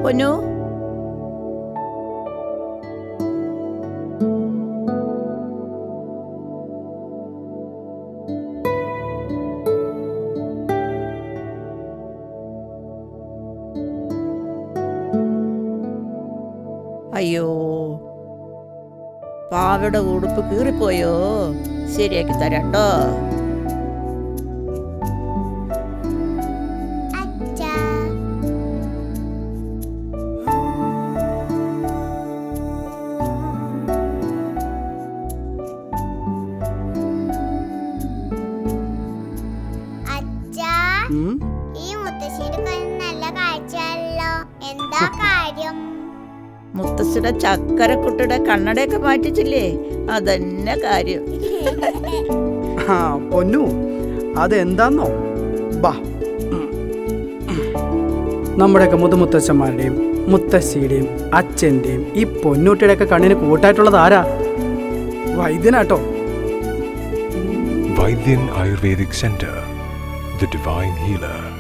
പൊന്നു അയ്യോ പാവയുടെ ഉടുപ്പ് കീറിപ്പോയോ ശരിയാക്കി തരാട്ടോ അച്ഛാ അച്ഛാ ഉം? ഈ മുത്തശ്ശിയുടെ കണ്ണ് നല്ല കാഴ്ചയല്ലോ എന്താ കാര്യം മുത്തശ്ശിയുടെ ചക്കരക്കുട്ടിയുടെ കണ്ണടയൊക്കെ മാറ്റിച്ചില്ലേ അതന്നെ കാര്യം ആ പൊന്നു അതെന്താന്നോ ബാ ഉം. നമ്മുടെയൊക്കെ മുതുമുത്തച്ഛന്മാരുടെയും മുത്തശ്ശിയുടെയും അച്ഛൻ്റെയും ഈ പൊന്നൂട്ടിയുടെയൊക്കെ കണ്ണിന് കൂട്ടായിട്ടുള്ളത് ആരാ വൈദ്യനാട്ടോ Vaidyan Ayurvedic Center, the divine healer.